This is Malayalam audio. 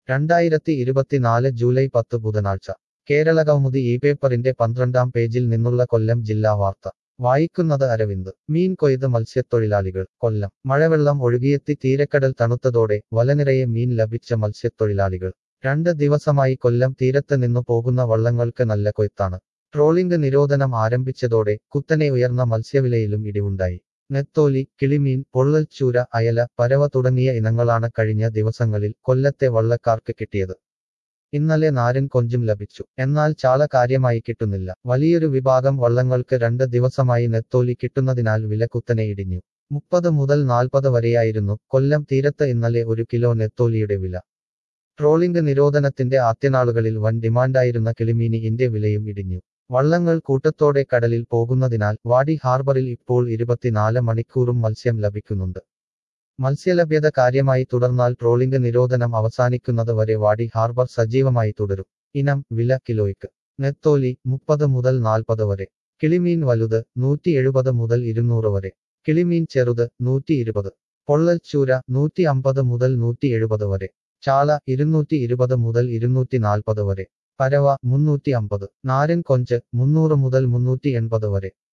രണ്ടായിരത്തി ഇരുപത്തിനാല് ജൂലൈ പത്ത് ബുധനാഴ്ച കേരള കൗമുദി ഈ പേപ്പറിന്റെ പന്ത്രണ്ടാം പേജിൽ നിന്നുള്ള കൊല്ലം ജില്ലാ വാർത്ത വായിക്കുന്നത് അരവിന്ദ് മീൻ കൊയ്ത് മത്സ്യത്തൊഴിലാളികൾ കൊല്ലം മഴവെള്ളം ഒഴുകിയെത്തി തീരക്കടൽ തണുത്തതോടെ വലനിറയെ മീൻ ലഭിച്ച മത്സ്യത്തൊഴിലാളികൾ രണ്ട് ദിവസമായി കൊല്ലം തീരത്ത് നിന്നു പോകുന്ന വള്ളങ്ങൾക്ക് നല്ല കൊയ്ത്താണ് ട്രോളിംഗ് നിരോധനം ആരംഭിച്ചതോടെ കുത്തനെ ഉയർന്ന മത്സ്യവിലയിലും ഇടിവുണ്ടായി നെത്തോലി കിളിമീൻ പൊള്ളൽച്ചൂര അയല പരവ തുടങ്ങിയ ഇനങ്ങളാണ് കഴിഞ്ഞ ദിവസങ്ങളിൽ കൊല്ലത്തെ വള്ളക്കാർക്ക് കിട്ടിയത് ഇന്നലെ നാരൻ കൊഞ്ചും ലഭിച്ചു എന്നാൽ ചാള കാര്യമായി കിട്ടുന്നില്ല വലിയൊരു വിഭാഗം വള്ളങ്ങൾക്ക് രണ്ട് ദിവസമായി നെത്തോലി കിട്ടുന്നതിനാൽ വില കുത്തനെ ഇടിഞ്ഞു മുപ്പത് മുതൽ നാൽപ്പത് വരെയായിരുന്നു കൊല്ലം തീരത്ത് ഇന്നലെ ഒരു കിലോ നെത്തോലിയുടെ വില ട്രോളിംഗ് നിരോധനത്തിന്റെ ആദ്യനാളുകളിൽ വൻ ഡിമാൻഡായിരുന്ന കിളിമീനിന്റെ വിലയും ഇടിഞ്ഞു വള്ളങ്ങൾ കൂട്ടത്തോടെ കടലിൽ പോകുന്നതിനാൽ വാടി ഹാർബറിൽ ഇപ്പോൾ ഇരുപത്തിനാല് മണിക്കൂറും മത്സ്യം ലഭിക്കുന്നുണ്ട് മത്സ്യലഭ്യത കാര്യമായി തുടർന്നാൽ ട്രോളിംഗ് നിരോധനം അവസാനിക്കുന്നത് വരെ വാടി ഹാർബർ സജീവമായി തുടരും ഇനം വില കിലോയ്ക്ക് നെത്തോലി മുപ്പത് മുതൽ നാൽപ്പത് വരെ കിളിമീൻ വലുത് നൂറ്റി എഴുപത് മുതൽ ഇരുന്നൂറ് വരെ കിളിമീൻ ചെറുത് നൂറ്റി ഇരുപത് പൊള്ളൽച്ചൂര നൂറ്റി അമ്പത് മുതൽ നൂറ്റി എഴുപത് വരെ ചാള ഇരുന്നൂറ്റി ഇരുപത് മുതൽ ഇരുന്നൂറ്റി നാൽപ്പത് വരെ പരവ മുന്നൂറ്റി അമ്പത് നാരൻ കൊഞ്ച് മുന്നൂറ് മുതൽ മുന്നൂറ്റി എൺപത് വരെ